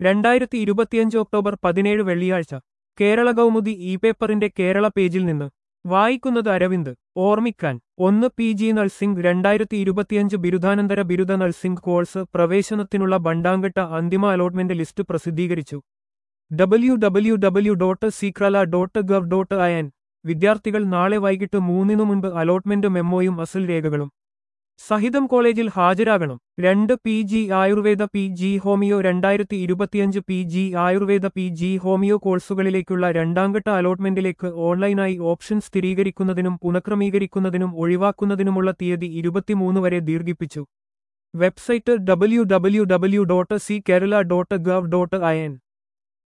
രണ്ടായിരത്തി ഇരുപത്തിയഞ്ച് ഒക്ടോബർ പതിനേഴ് വെള്ളിയാഴ്ച കേരള കൗമുദി ഇ പേപ്പറിന്റെ കേരള പേജിൽ നിന്ന് വായിക്കുന്നത് അരവിന്ദ് ഓർമ്മിക്കാൻ ഒന്ന് പി ജി നഴ്സിംഗ് രണ്ടായിരത്തി ഇരുപത്തിയഞ്ച് ബിരുദാനന്തര ബിരുദ നഴ്സിംഗ് കോഴ്സ് പ്രവേശനത്തിനുള്ള ബണ്ടാങ്കട്ട അന്തിമ അലോട്ട്മെന്റ് ലിസ്റ്റ് പ്രസിദ്ധീകരിച്ചു ഡബ്ല്യു ഡബ്ല്യു ഡബ്ല്യു ഡോട്ട് സീക്രല ഡോട്ട് ഗവ് ഡോട്ട് അയൻ വിദ്യാർത്ഥികൾ നാളെ വൈകിട്ട് മൂന്നിനു മുൻപ് അലോട്ട്മെന്റ് മെമ്മോയും അസൽ രേഖകളും സഹിതം കോളേജിൽ ഹാജരാകണം രണ്ട് P G Ayurveda P G homeo രണ്ടായിരത്തി ഇരുപത്തിയഞ്ച് P G Ayurveda P G homeo കോഴ്സുകളിലേക്കുള്ള രണ്ടാംഘട്ട അലോട്ട്മെന്റിലേക്ക് ഓൺലൈനായി ഓപ്ഷൻ സ്ഥിരീകരിക്കുന്നതിനും പുനഃക്രമീകരിക്കുന്നതിനും ഒഴിവാക്കുന്നതിനുമുള്ള തീയതി ഇരുപത്തിമൂന്ന് വരെ ദീർഘിപ്പിച്ചു website W W W dot C Kerala dot gov dot I N